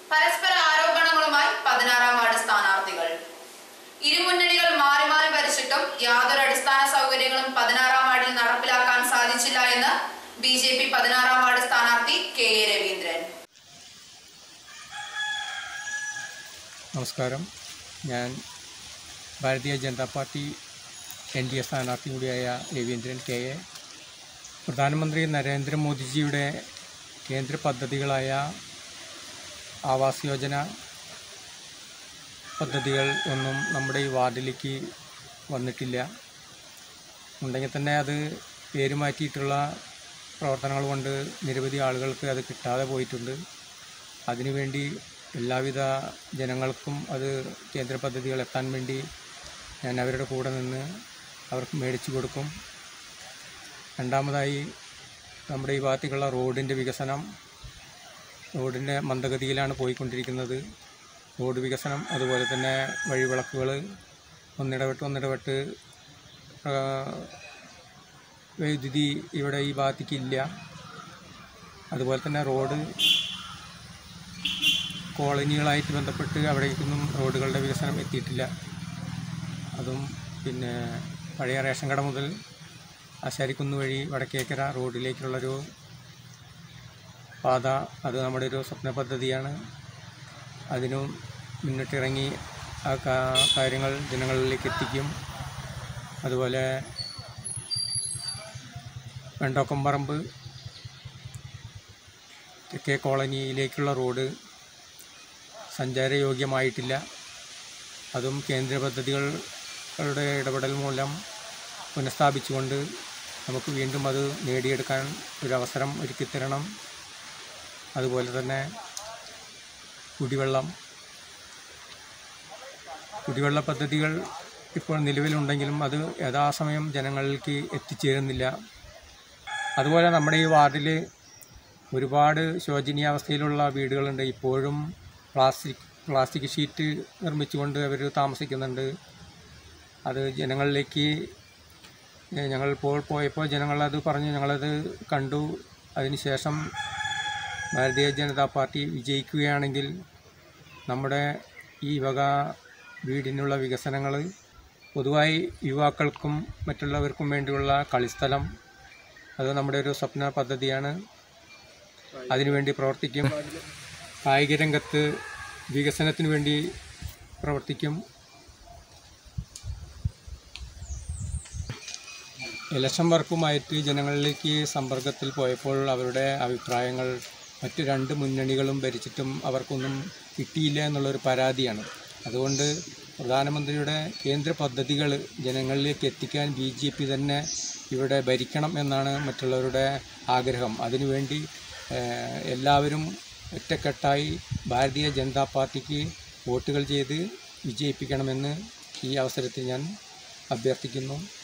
പരസ്പര ആരോപണങ്ങളുമായി പതിനാറാം വാർഡ് സ്ഥാനാർത്ഥികൾ ഇരുമുന്നണികൾ മാറി മാറി ഭരിച്ചിട്ടും യാതൊരു അടിസ്ഥാന സൗകര്യങ്ങളും പതിനാറാം വാർഡിൽ നടപ്പിലാക്കാൻ സാധിച്ചില്ല എന്ന് ബി ജെ പി പതിനാറാം വാർഡ് സ്ഥാനാർത്ഥി കെ എ രവീന്ദ്രൻ നമസ്കാരം ഞാൻ Bharatiya Janata party N D A സ്ഥാനാർത്ഥി കൂടിയായ രവീന്ദ്രൻ കെ എ പ്രധാനമന്ത്രി നരേന്ദ്രമോദിജിയുടെ കേന്ദ്ര പദ്ധതികളായ ആവാസ് യോജന പദ്ധതികൾ ഒന്നും നമ്മുടെ ഈ വാർഡിലേക്ക് വന്നിട്ടില്ല ഉണ്ടെങ്കിൽ തന്നെ അത് പേര് മാറ്റിയിട്ടുള്ള പ്രവർത്തനങ്ങൾ കൊണ്ട് നിരവധി ആളുകൾക്ക് അത് കിട്ടാതെ പോയിട്ടുണ്ട് അതിനുവേണ്ടി എല്ലാവിധ ജനങ്ങൾക്കും അത് കേന്ദ്ര പദ്ധതികൾ എത്താൻ വേണ്ടി ഞാൻ അവരുടെ കൂടെ നിന്ന് അവർക്ക് മേടിച്ചു കൊടുക്കും രണ്ടാമതായി നമ്മുടെ ഈ ഭാഗത്തേക്കുള്ള റോഡിൻ്റെ വികസനം റോഡിൻ്റെ മന്ദഗതിയിലാണ് പോയിക്കൊണ്ടിരിക്കുന്നത് റോഡ് വികസനം അതുപോലെ തന്നെ വഴിവിളക്കുകൾ ഒന്നിടവിട്ട് ഒന്നിടവിട്ട് ആ, വൈദ്യുതി ഇവിടെ ഈ ഭാഗത്തേക്ക് ഇല്ല അതുപോലെ തന്നെ റോഡ് കോളനികളായിട്ട് ബന്ധപ്പെട്ട് അവിടേക്കൊന്നും റോഡുകളുടെ വികസനം എത്തിയിട്ടില്ല അതും പിന്നെ പഴയ റേഷൻ കട മുതൽ ആശാരിക്കുന്ന് വഴി വടക്കേക്കര റോഡിലേക്കുള്ളൊരു പാത അത് നമ്മുടെ ഒരു സ്വപ്ന പദ്ധതിയാണ് അതിനും മുന്നിട്ടിറങ്ങി ആ കാ- കാര്യങ്ങൾ ജനങ്ങളിലേക്ക് എത്തിക്കും അതുപോലെ വെണ്ടോക്കമ്പറമ്പ് തെക്കേ കോളനിയിലേക്കുള്ള റോഡ് സഞ്ചാരയോഗ്യമായിട്ടില്ല അതും കേന്ദ്ര പദ്ധതികളുടെ ഇടപെടൽ മൂലം പുനഃസ്ഥാപിച്ചുകൊണ്ട് നമുക്ക് വീണ്ടും അത് നേടിയെടുക്കാൻ ഒരു അവസരം ഒരുക്കിത്തരണം അതുപോലെ തന്നെ കുടിവെള്ളം കുടിവെള്ള പദ്ധതികൾ ഇപ്പോൾ നിലവിലുണ്ടെങ്കിലും അത് യഥാസമയം ജനങ്ങളിലേക്ക് എത്തിച്ചേരുന്നില്ല അതുപോലെ നമ്മുടെ ഈ വാർഡിൽ ഒരുപാട് ശോചനീയാവസ്ഥയിലുള്ള വീടുകളുണ്ട് ഇപ്പോഴും പ്ലാസ്റ്റിക് പ്ലാസ്റ്റിക് ഷീറ്റ് നിർമ്മിച്ചുകൊണ്ട് അവർ താമസിക്കുന്നുണ്ട് അത് ജനങ്ങളിലേക്ക് ഏ, ഞങ്ങൾ ഇപ്പോൾ പോയപ്പോൾ ജനങ്ങളത് പറഞ്ഞു ഞങ്ങളത് കണ്ടു അതിനുശേഷം ഭാരതീയ ജനതാ പാർട്ടി വിജയിക്കുകയാണെങ്കിൽ നമ്മുടെ ഈ വക വീടിനുള്ള വികസനങ്ങൾ പൊതുവായി യുവാക്കൾക്കും മറ്റുള്ളവർക്കും വേണ്ടിയുള്ള കളിസ്ഥലം അത് നമ്മുടെ ഒരു സ്വപ്ന പദ്ധതിയാണ് അതിനുവേണ്ടി പ്രവർത്തിക്കും കായിക രംഗത്ത് വികസനത്തിന് വേണ്ടി പ്രവർത്തിക്കും ഇലക്ഷൻ വർക്കുമായിട്ട് ജനങ്ങളിലേക്ക് സമ്പർക്കത്തിൽ പോയപ്പോൾ അവരുടെ അഭിപ്രായങ്ങൾ മറ്റ് രണ്ട് മുന്നണികളും ഭരിച്ചിട്ടും അവർക്കൊന്നും കിട്ടിയില്ല എന്നുള്ളൊരു പരാതിയാണ് അതുകൊണ്ട് പ്രധാനമന്ത്രിയുടെ കേന്ദ്ര പദ്ധതികൾ ജനങ്ങളിലേക്ക് എത്തിക്കാൻ ബി ജെ പി തന്നെ ഇവിടെ ഭരിക്കണം എന്നാണ് മറ്റുള്ളവരുടെ ആഗ്രഹം അതിനുവേണ്ടി ഏഹ്, എല്ലാവരും ഒറ്റക്കെട്ടായി ഭാരതീയ ജനതാ പാർട്ടിക്ക് വോട്ടുകൾ ചെയ്ത് വിജയിപ്പിക്കണമെന്ന് ഈ അവസരത്തിൽ ഞാൻ അഭ്യർത്ഥിക്കുന്നു